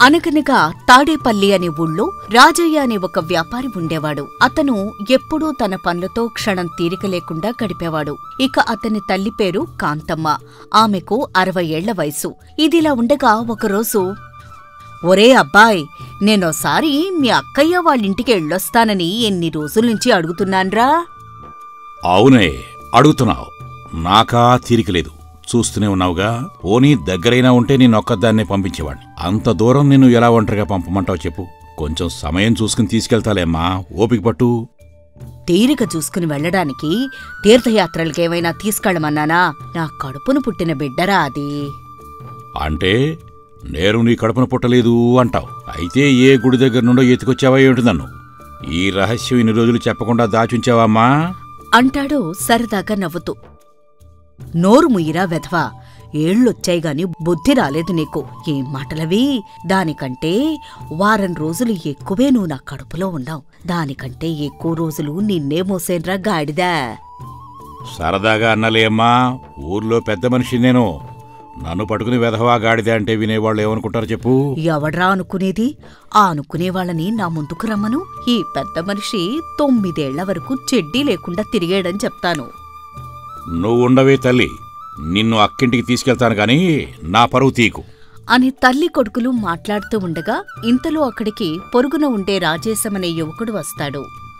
అనగనగా తాడేపల్లి అనే ఊళ్ళో రాజయ్య అనే ఒక వ్యాపారి ఉండేవాడు అతను ఎప్పుడూ తన పనులతో క్షణం తీరిక లేకుండా గడిపేవాడు ఇక అతని తల్లి పేరు కాంతమ్మ ఆమెకు అరవై ఏళ్ల వయసు ఇదిలా ఉండగా ఒకరోజు ఒరే అబ్బాయ్ నేనోసారి మీ అక్కయ్య వాళ్ళింటికి వెళ్ళొస్తానని ఎన్ని రోజుల నుంచి అడుగుతున్నాన్రా అవునే అడుగుతున్నావు నాకా తీరికలేదు చూస్తూనే ఉన్నావుగా పోనీ దగ్గరైనా ఉంటే నిన్నొక్కదాన్నే పంపించేవాడిని అంత దూరం నిన్ను ఎలా ఒంటరిగా పంపమంటావు చెప్పు కొంచెం సమయం చూసుకుని తీసుకెళ్తాలేమ్మా ఓపిక పట్టు తీరిక చూసుకుని వెళ్ళడానికి తీర్థయాత్రలకేమైనా తీసుకెళ్ళమన్నానా నా కడుపును పుట్టిన బిడ్డరా అది అంటే నేను నీ కడుపున పుట్టలేదు అంటావు అయితే ఏ గుడి దగ్గర నుండో ఎత్తుకొచ్చావా ఏమిటి నన్ను ఈ రహస్యం ఇన్ని రోజులు చెప్పకుండా దాచుంచావమ్మా అంటాడు సరదాగా నవ్వుతూ నోరు ముయ్యిరా వెధవా ఏళ్ళొచ్చాయి గాని బుద్ధి రాలేదు నీకు ఏం మాటలవి దానికంటే వారం రోజులు ఎక్కువే నువ్వు నా కడుపులో ఉన్నావు దానికంటే ఎక్కువ రోజులు నిన్నే మోసేన్రా గాడిదా సరదాగా అన్నలేమ్మా ఊర్లో పెద్ద మనిషి నేను నన్ను పట్టుకుని వెధవా గాడిదే అంటే వినేవాళ్ళు ఏమనుకుంటారు చెప్పు ఎవడ్రా అనుకునేది ఆ అనుకునే వాళ్ళని నా ముందుకు రమ్మను ఈ పెద్ద మనిషి తొమ్మిదేళ్ల వరకు చెడ్డీ లేకుండా తిరిగాడని చెప్తాను నువ్వు ఉండవే తల్లి నిన్ను అక్కింటికి తీసుకెళ్తాను గాని నా పరువు తీకు అని తల్లి కొడుకులు మాట్లాడుతూ ఉండగా ఇంతలో అక్కడికి పొరుగున ఉండే రాజేశమనే యువకుడు వస్తాడు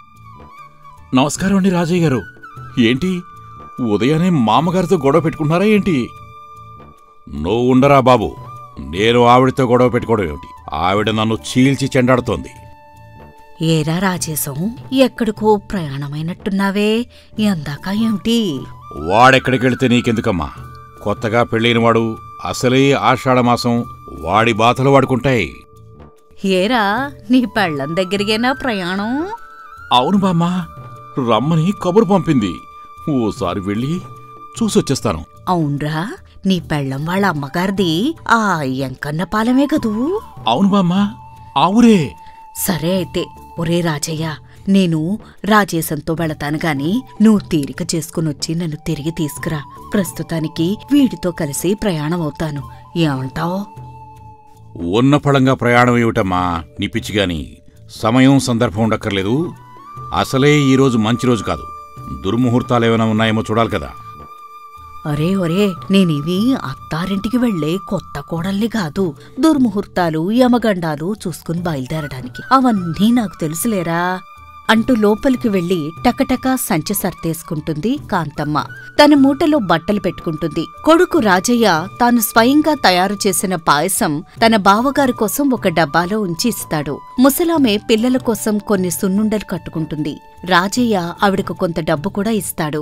నమస్కారం అండి రాజయ్య గారు ఏంటి ఉదయాన్నే మామగారితో గొడవ పెట్టుకుంటున్నారా ఏంటి నువ్వు ఉండరా బాబు నేను ఆవిడతో గొడవ పెట్టుకోవడం ఏమిటి ఆవిడ నన్ను చీల్చి చెండాడుతోంది ఏరా రాజేశం ఎక్కడికో ప్రయాణమైనట్టున్నావే ఎందాక ఏమిటి వాడెక్కడికి వెళితే నీకెందుకమ్మా కొత్తగా పెళ్ళైనవాడు అసలే ఆషాఢమాసం వాడి బాధలు వాడుకుంటాయి ఏరా నీ పెళ్ళం దగ్గరికేనా ప్రయాణం అవును బామ్మా రమ్మని కబురు పంపింది ఓసారి వెళ్ళి చూసొచ్చేస్తాను అవునరా నీ పెళ్ళం వాళ్ళ అమ్మగారిది ఆ ఎంకన్న పాలమే కదూ అవును బామ్మా ఆవురే సరే అయితే ఒరే రాజయ్య నేను రాజేశంతో వెళతాను గాని నువ్వు తీరిక చేసుకునొచ్చి నన్ను తిరిగి తీసుకురా ప్రస్తుతానికి వీడితో కలిసి ప్రయాణం అవుతాను ఏమంటావ్ ఉన్న ఫలంగా ప్రయాణం ఏమిటమ్మా నీ పిచ్చిగాని సమయం సందర్భం ఉండక్కర్లేదు అసలే ఈరోజు మంచి రోజు కాదు దుర్ముహూర్తాలు ఏమైనా ఉన్నాయేమో చూడాలి కదా అరే ఒరే నేనివి అత్తారింటికి వెళ్లే కొత్త కోడల్ని కాదు దుర్ముహూర్తాలు యమగండాలు చూసుకుని బయలుదేరడానికి అవన్నీ నాకు తెలుసులేరా అంటూ లోపలికి వెళ్లి టకటకా సంచి సర్దేసుకుంటుంది కాంతమ్మ తన మూటలో బట్టలు పెట్టుకుంటుంది కొడుకు రాజయ్య తాను స్వయంగా తయారు చేసిన పాయసం తన బావగారి కోసం ఒక డబ్బాలో ఉంచి ఇస్తాడు ముసలామె పిల్లల కోసం కొన్ని సున్నుండలు కట్టుకుంటుంది రాజయ్య ఆవిడకు కొంత డబ్బు కూడా ఇస్తాడు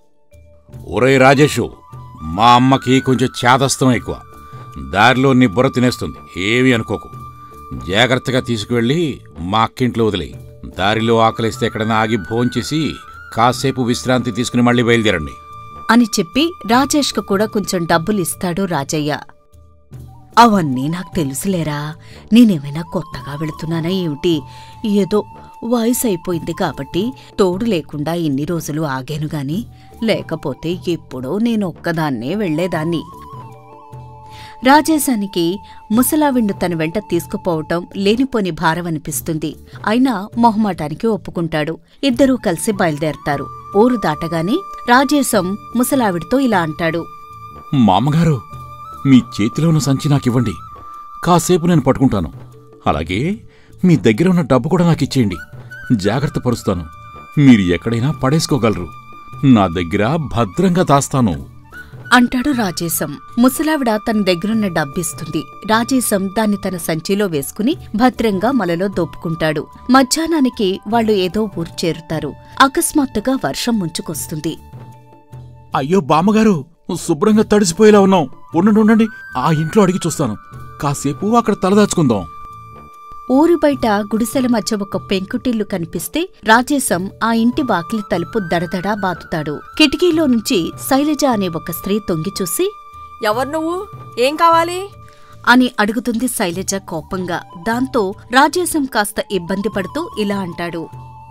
ఒరే రాజేషు మా అమ్మకి కొంచెం చేదస్తం ఎక్కువ దారిలో నీ బుర్ర తినేస్తుంది ఏమీ అనుకోకు జాగ్రత్తగా తీసుకువెళ్ళి మా అక్కింట్లో వదిలేయి దారిలో ఆకలిస్తే ఎక్కడైనా ఆగి భోంచేసి కాసేపు విశ్రాంతి తీసుకుని మళ్ళీ బయలుదేరండి అని చెప్పి రాజేష్కు కూడా కొంచెం డబ్బులు ఇస్తాడు రాజయ్య అవన్నీ నాకు తెలుసులేరా నేనేమైనా కొత్తగా వెళుతున్నానా ఏమిటి ఏదో వయసు అయిపోయింది కాబట్టి తోడు లేకుండా ఇన్ని రోజులు ఆగాను గాని లేకపోతే ఎప్పుడో నేను ఒక్కదాన్నే వెళ్లేదాన్ని రాజేశానికి ముసలావిండు తన వెంట తీసుకుపోవటం లేనిపోని భారమనిపిస్తుంది అయినా మొహమాటానికి ఒప్పుకుంటాడు ఇద్దరూ కలిసి బయలుదేరతారు ఊరు దాటగానే రాజేశం ముసలావిడితో ఇలా అంటాడు మామగారు మీ చేతిలో ఉన్న సంచి నాకివ్వండి కాసేపు నేను పట్టుకుంటాను అలాగే మీ దగ్గర ఉన్న డబ్బు కూడా నాకు ఇచ్చేయండి జాగ్రత్త పరుస్తాను మీరు ఎక్కడైనా పడేసుకోగలరు నా దగ్గర భద్రంగా దాస్తాను అంటాడు రాజేశం ముసలావిడ తన దగ్గరున్న డబ్బిస్తుంది రాజేశం దాన్ని తన సంచిలో వేసుకుని భద్రంగా మలలో దోపుకుంటాడు మధ్యాహ్నానికి వాళ్ళు ఏదో ఊరు చేరుతారు అకస్మాత్తుగా వర్షం ముంచుకొస్తుంది అయ్యో బామ్మగారు శుభ్రంగా తడిసిపోయేలా ఉన్నాం ఉండండి ఉండండి ఆ ఇంట్లో అడిగి చూస్తాను కాసేపు అక్కడ తలదాచుకుందాం ఊరి బయట గుడిసెల మధ్య ఒక పెంకుటిల్లు కనిపిస్తే రాజేశం ఆ ఇంటి వాకిలి తలుపు దడదడా బాతుతాడు కిటికీలో నుంచి శైలజ అనే ఒక స్త్రీ తొంగి చూసి ఎవరు నువ్వు ఏం కావాలి అని అడుగుతుంది శైలజ కోపంగా దాంతో రాజేశం కాస్త ఇబ్బంది పడుతూ ఇలా అంటాడు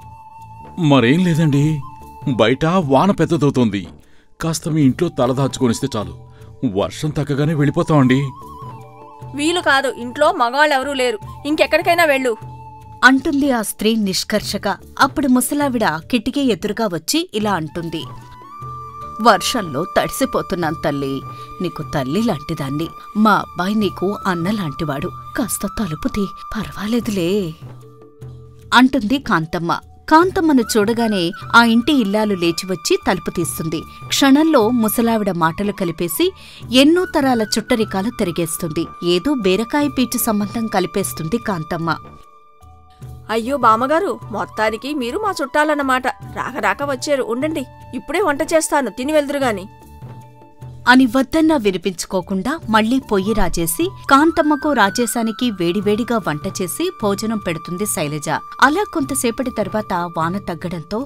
మరేం లేదండి బయట వాన పెద్దదవుతోంది కాస్త మీ ఇంట్లో తలదాచుకొనిస్తే చాలు వర్షం తగ్గగానే వెళ్ళిపోతామండి వీలు కాదు ఇంట్లో మగవాళ్ళు ఎవరూ లేరు ఇంకెక్కడికైనా వెళ్ళు అంటుంది ఆ స్త్రీ నిష్కర్షగా అప్పుడు ముసలావిడ కిటికీ ఎదురుగా వచ్చి ఇలా అంటుంది వర్షంలో తడిసిపోతున్నాను తల్లి నీకు తల్లి లాంటిదాన్ని మా అబ్బాయి నీకు అన్న లాంటివాడు కాస్త తలుపు తీ పర్వాలేదులే అంటుంది కాంతమ్మ కాంతమ్మను చూడగానే ఆ ఇంటి ఇల్లాలు లేచి వచ్చి తలుపు తీస్తుంది క్షణంలో ముసలావిడ మాటలు కలిపేసి ఎన్నో తరాల చుట్టరికాలు తిరిగేస్తుంది ఏదో బీరకాయ పీచు సంబంధం కలిపేస్తుంది కాంతమ్మ అయ్యో బామ్మగారు మొత్తానికి మీరు మా చుట్టాలన్నమాట రాక రాక వచ్చారు ఉండండి ఇప్పుడే వంట చేస్తాను తిని వెళ్దురు గాని అని వద్దన్నా వినిపించుకోకుండా మళ్లీ పొయ్యి రాజేసి కాంతమ్మకు రాజేశానికి వేడివేడిగా వంట చేసి భోజనం పెడుతుంది శైలజ అలా కొంతసేపటి తర్వాత వాన తగ్గడంతో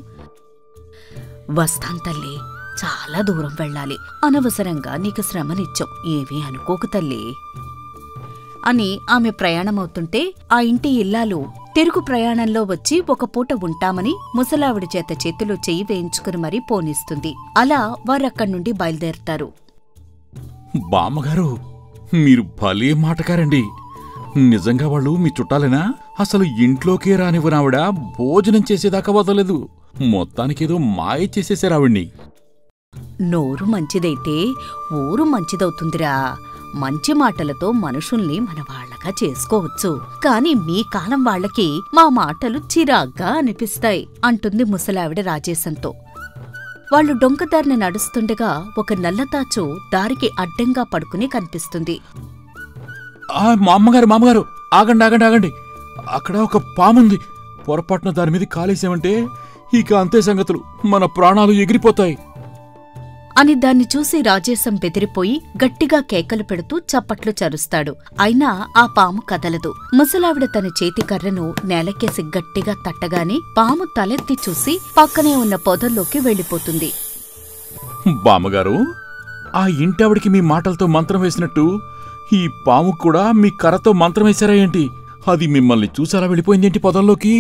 వస్తాం తల్లి చాలా దూరం వెళ్ళాలి అనవసరంగా నీకు శ్రమనిచ్చాం ఏమీ అనుకోకు తల్లి అని ఆమె ప్రయాణమవుతుంటే ఆ ఇంటి ఇల్లాలు తిరుగు ప్రయాణంలో వచ్చి ఒక పూట ఉంటామని ముసలావిడి చేత చేతిలో చెయ్యి వేయించుకుని మరీ పోనిస్తుంది అలా వారక్కడి నుండి బయలుదేరతారు బామ్మగారు మీరు భలే మాటకారండి నిజంగా వాళ్ళు మీ చుట్టాలేనా అసలు ఇంట్లోకే రానివ్వనావిడ భోజనం చేసేదాకా వదలలేదు మొత్తానికేదో మాయ చేసేశారు ఆవిడ్ని నోరు మంచిదైతే ఊరు మంచిదవుతుందిరా మంచి మాటలతో మనుషుల్ని మన వాళ్ళగా చేసుకోవచ్చు కాని మీ కాలం వాళ్ళకి మా మాటలు చిరాగ్గా అనిపిస్తాయి అంటుంది ముసలావిడ రాజేశంతో వాళ్ళు డొంకదారిని నడుస్తుండగా ఒక నల్లతాచు దారికి అడ్డంగా పడుకుని కనిపిస్తుంది ఆ మా అమ్మగారు మామగారు ఆగండి ఆగండి ఆగండి అక్కడ ఒక పాముంది పొరపాటున దాని మీద కాలేసామంటే ఇక అంతే సంగతులు మన ప్రాణాలు ఎగిరిపోతాయి అని దాన్ని చూసి రాజేశం బెదిరిపోయి గట్టిగా కేకలు పెడుతూ చప్పట్లు చరుస్తాడు అయినా ఆ పాము కదలదు ముసలావిడ తన చేతి కర్రను నేలకేసి గట్టిగా తట్టగానే పాము తలెత్తి చూసి పక్కనే ఉన్న పొదల్లోకి వెళ్ళిపోతుంది బామ్మగారు ఆ ఇంటావిడికి మీ మాటలతో మంత్రం వేసినట్టు ఈ పాము కూడా మీ కర్రతో మంత్రం వేశారా ఏంటి అది మిమ్మల్ని చూసి అలా వెళ్ళిపోయిందేంటి పొదల్లోకి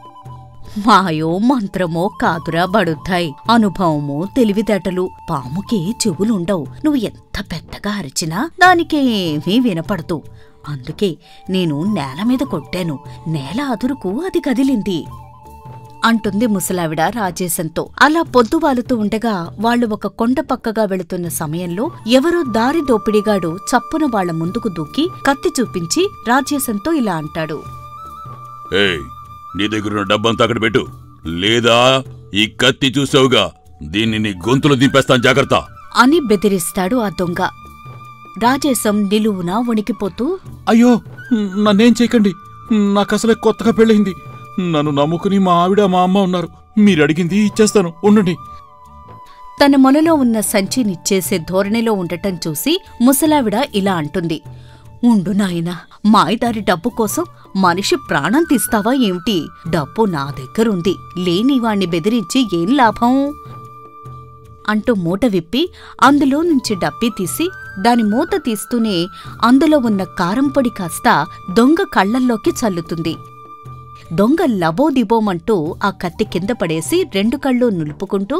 మాయో మంత్రమో కాదురా బడుద్దాయి అనుభవము తెలివితేటలు పాముకి చెవులుండవు నువ్వు ఎంత పెద్దగా అరిచినా దానికేమీ వినపడదు అందుకే నేను నేల మీద కొట్టాను నేల అదురుకు అది కదిలింది అంటుంది ముసలావిడ రాజేశంతో అలా పొద్దువాలుతూ ఉండగా వాళ్ళు ఒక కొండ పక్కగా వెళుతున్న సమయంలో ఎవరో దారి దోపిడిగాడు చప్పున వాళ్ళ ముందుకు దూకి కత్తి చూపించి రాజేశంతో ఇలా అంటాడు ఏయ్ నీ దగ్గర డబ్బంతా అక్కడ పెట్టు లేదా ఈ కత్తి చూసావుగా దీన్ని నీ గొంతులో దింపేస్తాను జాగ్రత్త అని బెదిరిస్తాడు ఆ దొంగ రాజేశం నిలువున వణికిపోతూ అయ్యో నన్నేం చేయకండి నాకసలే కొత్తగా పెళ్ళయింది నన్ను నమ్ముకుని మా ఆవిడ మా అమ్మ ఉన్నారు మీరు అడిగింది ఇచ్చేస్తాను ఉండండి తన మొలలో ఉన్న సంచినిచ్చేసే ధోరణిలో ఉండటం చూసి ముసలావిడ ఇలా అంటుంది ఉండు నాయనా మాయదారి డబ్బు కోసం మనిషి ప్రాణం తీస్తావా ఏమిటి డబ్బు నా దగ్గరుంది లేని వాణ్ణి బెదిరించి ఏం లాభం అంటూ మూట విప్పి అందులో నుంచి డబ్బి తీసి దాని మూత తీస్తూనే అందులో ఉన్న కారంపొడి కాస్త దొంగ కళ్ళల్లోకి చల్లుతుంది దొంగ లబోదిబోమంటూ ఆ కత్తి కింద పడేసి రెండు కళ్ళు నులుపుకుంటూ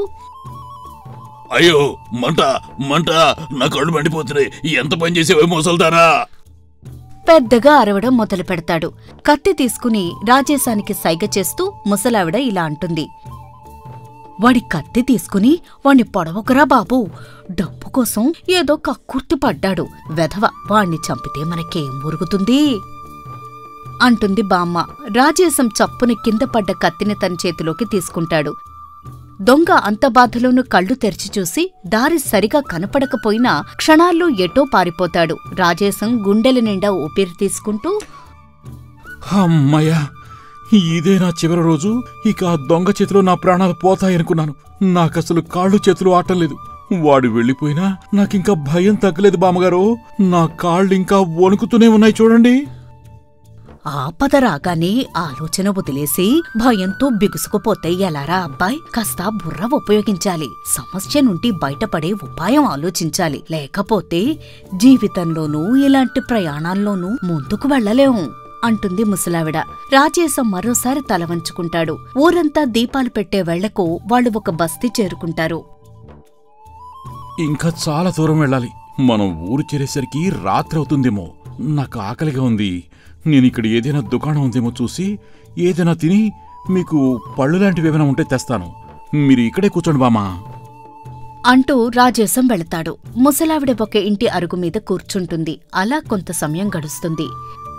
అయ్యో మంట మంట నా కళ్ళు మండిపోతున్నాయి ఎంత పని చేసేవే మోసల్దారా పెద్దగా అరవడం మొదలు పెడతాడు కత్తి తీసుకుని రాజేశానికి సైగ చేస్తూ ముసలావిడ ఇలా అంటుంది వాడి కత్తి తీసుకుని వాణ్ణి పొడవకురా బాబూ డబ్బు కోసం ఏదో కక్కుర్తి పడ్డాడు వెధవ వాణ్ణి చంపితే మనకేం మురుగుతుంది అంటుంది బామ్మ రాజేశం చప్పున కింద పడ్డ కత్తిని తన చేతిలోకి తీసుకుంటాడు దొంగ అంత బాధలోనూ కళ్ళు తెరిచి చూసి దారి సరిగా కనపడకపోయినా క్షణాల్లో ఎటో పారిపోతాడు రాజేశం గుండెల నిండా ఊపిరి తీసుకుంటూ అమ్మయ్యా ఇదే నా చివరి రోజు ఇక ఆ దొంగ చేతిలో నా ప్రాణాలు పోతాయనుకున్నాను నాకసలు కాళ్ళు చేతులు ఆటలేదు వాడు వెళ్ళిపోయినా నాకింకా భయం తగ్గలేదు బామ్మగారు నా కాళ్ళు ఇంకా వణుకుతూనే ఉన్నాయి చూడండి ఆపద రాగానే ఆలోచన వదిలేసి భయంతో బిగుసుకుపోతే ఎలారా అబ్బాయ్ కాస్త బుర్ర ఉపయోగించాలి సమస్య నుండి బయటపడే ఉపాయం ఆలోచించాలి లేకపోతే జీవితంలోనూ ఇలాంటి ప్రయాణాల్లోనూ ముందుకు వెళ్ళలేం అంటుంది ముసలావిడ రాజేశం మరోసారి తల వంచుకుంటాడు ఊరంతా దీపాలు పెట్టే వేళకు వాళ్ళు ఒక బస్తీ చేరుకుంటారు ఇంకా చాలా దూరం వెళ్ళాలి మనం ఊరు చేరేసరికి రాత్రి అవుతుందేమో నాకు ఆకలిగా ఉంది నేను ఇక్కడ ఏదైనా దుకాణం ఉందేమో చూసి ఏదైనా తిని మీకు పళ్ళు లాంటివి ఏమైనా ఉంటే తెస్తాను మీరు ఇక్కడే కూర్చోండి బామా అంటూ రాజేశం వెళతాడు ముసలావిడ ఒక ఇంటి అరుగు మీద కూర్చుంటుంది అలా కొంత సమయం గడుస్తుంది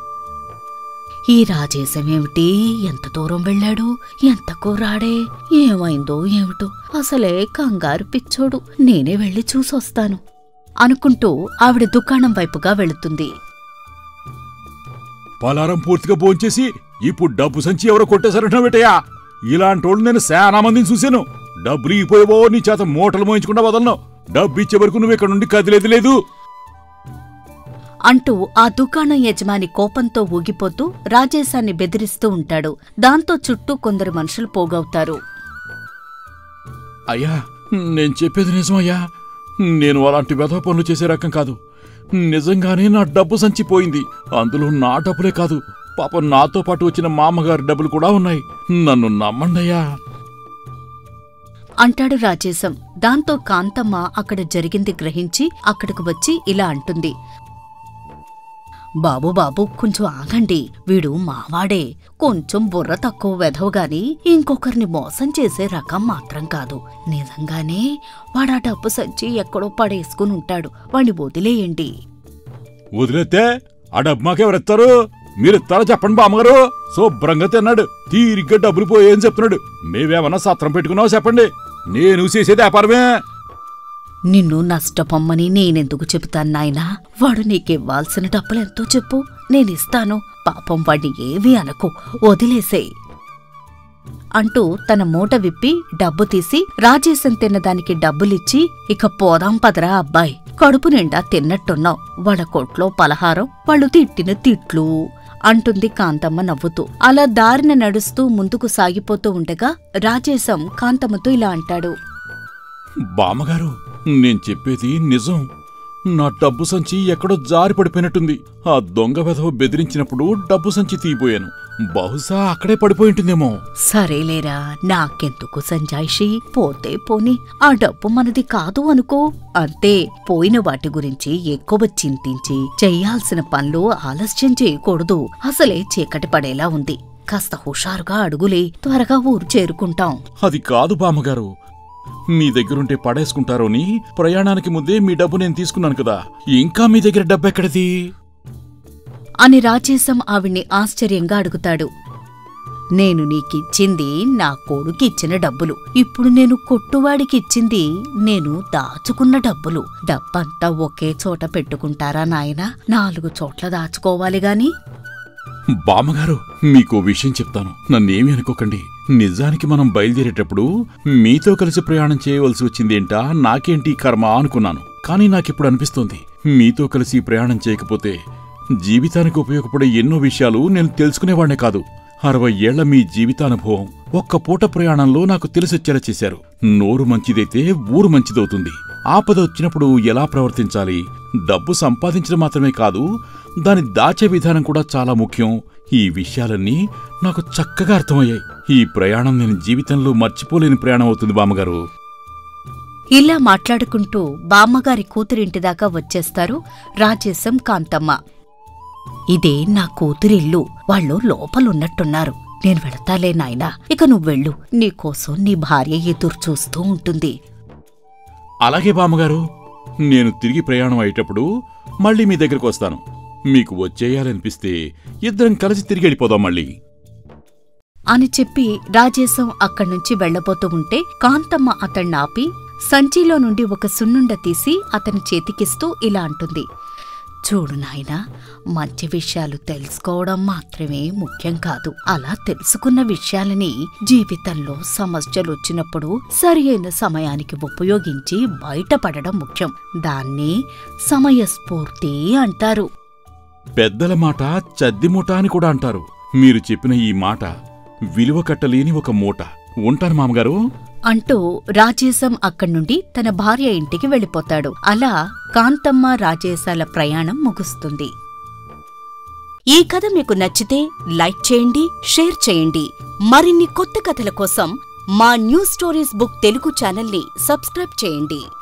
ఈ రాజేశం ఏమిటి ఎంత దూరం వెళ్ళాడు ఎంత కూరాడే ఏమైందో ఏమిటో అసలే కంగారు పిచ్చోడు నేనే వెళ్ళి చూసొస్తాను అనుకుంటూ ఆవిడ దుకాణం వైపుగా వెళుతుంది పలారం పూర్తిగా భోంచేసి ఇప్పుడు డబ్బు సంచి ఎవరో కొట్టేశారంట బేటయ్యా ఇలాంటోళ్ళు నేను శానా మందిని చూశాను డబ్బులు ఇగిపోయేవో నీ చేత మూటలు మోయించకుండా వదలను డబ్బు ఇచ్చే వరకు నువ్వు ఇక్కడ నుండి కదిలేదు లేదు అంటూ ఆ దుకాణం యజమాని కోపంతో ఊగిపోతూ రాజేశాన్ని బెదిరిస్తూ ఉంటాడు దాంతో చుట్టూ కొందరు మనుషులు పోగవుతారు అయ్యా నేను చెప్పేది నిజమయ్యా నేను అలాంటి వెధవ పనులు చేసే రకం కాదు నిజంగానే నా డబ్బు సంచి పోయింది అందులో నా డబ్బులే కాదు పాపం నాతో పాటు వచ్చిన మామగారి డబ్బులు కూడా ఉన్నాయి నన్ను నమ్మండయ్యా అంటాడు రాజేశం దాంతో కాంతమ్మ అక్కడ జరిగింది గ్రహించి అక్కడికి వచ్చి ఇలా అంటుంది బాబు బాబు కొంచెం ఆగండి వీడు మావాడే కొంచెం బుర్ర తక్కువ వెధవగాని ఇంకొకరిని మోసం చేసే రకం మాత్రం కాదు నిజంగానే వాడా డబ్బు సంచి ఎక్కడో పడేసుకుని ఉంటాడు వాణ్ణి వదిలేయండి వదిలేస్తే ఆ డబ్బు మాకెవరెత్తారు మీరు ఇస్తారా చెప్పండి బామ్మగారు శుభ్రంగా తిన్నాడు తీరిగ్గా డబ్బులు పోయేయని చెప్తున్నాడు మేమేమన్నా సత్రం పెట్టుకున్నావో చెప్పండి నేను చేసేది వ్యాపారమే నిన్ను నష్టపొమ్మని నేనెందుకు చెబుతాను నాయనా వాడు నీకివ్వాల్సిన డబ్బులెంతో చెప్పు నేనిస్తాను పాపం వాడిని ఏమీ అనకు వదిలేసేయ్ అంటూ తన మూట విప్పి డబ్బు తీసి రాజేశం తిన్నదానికి డబ్బులిచ్చి ఇక పోదాం పదరా అబ్బాయి కడుపు నిండా తిన్నట్టున్నావు వాళ్ళ కొట్లో పలహారం వాళ్ళు తిట్టిన తిట్లు అంటుంది కాంతమ్మ నవ్వుతూ అలా దారిన నడుస్తూ ముందుకు సాగిపోతూ ఉండగా రాజేశం కాంతమ్మతో ఇలా అంటాడు బామ్మగారు నేను చెప్పేది నిజం నా డబ్బు సంచి ఎక్కడో జారి పడిపోయినట్టుంది ఆ దొంగ వెధవ బెదిరించినప్పుడు డబ్బు సంచి తీయిపోయాను బహుశా అక్కడే పడిపోయి ఉంటుందేమో సరేలేరా నాకెందుకు సంజాయిషి పోతే పోని ఆ డబ్బు మనది కాదు అనుకో అంతే పోయిన వాటి గురించి ఎక్కువ చింతించి చెయ్యాల్సిన పనులు ఆలస్యం చేయకూడదు అసలే చీకటి పడేలా ఉంది కాస్త హుషారుగా అడుగులే త్వరగా ఊరు చేరుకుంటాం అది కాదు బామ్మగారు మీ దగ్గరుంటే పడేసుకుంటారోని ప్రయాణానికి ముందే మీ డబ్బు నేను తీసుకున్నాను కదా ఇంకా మీ దగ్గర డబ్బు ఎక్కడిది అని రాజేశం ఆవిడ్ని ఆశ్చర్యంగా అడుగుతాడు నేను నీకిచ్చింది నా కొడుకిచ్చిన డబ్బులు ఇప్పుడు నేను కొట్టువాడికిచ్చింది నేను దాచుకున్న డబ్బులు డబ్బంతా ఒకే చోట పెట్టుకుంటారా నాయనా నాలుగు చోట్ల దాచుకోవాలి గాని బామ్మగారు మీకో విషయం చెప్తాను నన్నేమి అనుకోకండి నిజానికి మనం బయలుదేరేటప్పుడు మీతో కలిసి ప్రయాణం చేయవలసి వచ్చిందేంటా నాకేంటి కర్మ అనుకున్నాను కానీ నాకిప్పుడు అనిపిస్తోంది మీతో కలిసి ప్రయాణం చేయకపోతే జీవితానికి ఉపయోగపడే ఎన్నో విషయాలు నేను తెలుసుకునేవాడినే కాదు అరవై ఏళ్ల మీ జీవితానుభవం ఒక్క పూట ప్రయాణంలో నాకు తెలిసొచ్చేలా చేశారు నోరు మంచిదైతే ఊరు మంచిదవుతుంది ఆపద వచ్చినప్పుడు ఎలా ప్రవర్తించాలి డబ్బు సంపాదించడం మాత్రమే కాదు దాని దాచే విధానం కూడా చాలా ముఖ్యం ఈ విషయాలన్నీ నాకు చక్కగా అర్థమయ్యాయి ఈ ప్రయాణం నేను జీవితంలో మర్చిపోలేని ప్రయాణం అవుతుంది బామ్మగారు ఇలా మాట్లాడుకుంటూ బామ్మగారి కూతురింటి దాకా వచ్చేస్తారు రాజేశం కాంతమ్మ ఇదే నా కూతురిల్లు వాళ్ళు లోపలున్నట్టున్నారు నేను వెళతాలే నాయనా ఇక నువ్వెళ్ళు నీకోసం నీ భార్య ఎదురు చూస్తూ ఉంటుంది అలాగే బామ్మగారు నేను తిరిగి ప్రయాణం అయ్యేటప్పుడు మళ్ళీ మీ దగ్గరకు వస్తాను మీకు వచ్చేయాలనిపిస్తే ఇద్దరం కలిసి తిరిగి వెళ్ళిపోదాం మళ్ళీ అని చెప్పి రాజేశం అక్కడ్నుంచి వెళ్లబోతూ ఉంటే కాంతమ్మ అతణ్ణాపి సంచిలో నుండి ఒక సున్నుండ తీసి అతని చేతికిస్తూ ఇలా అంటుంది చూడు నాయనా మంచి విషయాలు తెలుసుకోవడం మాత్రమే ముఖ్యం కాదు అలా తెలుసుకున్న విషయాలని జీవితంలో సమస్యలు వచ్చినప్పుడు సరి అయిన సమయానికి ఉపయోగించి బయటపడడం ముఖ్యం దాన్ని సమయస్ఫూర్తి అంటారు పెద్దల మాట చద్ది మూట అని కూడా అంటారు మీరు చెప్పిన ఈ మాట విలువ కట్టలేని ఒక మూట ఉంటాను మామగారు అంటూ రాజేశం అక్కడ్నుండి తన భార్య ఇంటికి వెళ్ళిపోతాడు అలా కాంతమ్మ రాజేశాల ప్రయాణం ముగుస్తుంది ఈ కథ మీకు నచ్చితే లైక్ చేయండి షేర్ చేయండి మరిన్ని కొత్త కథల కోసం మా న్యూ స్టోరీస్ బుక్ తెలుగు ఛానల్ని సబ్స్క్రైబ్ చేయండి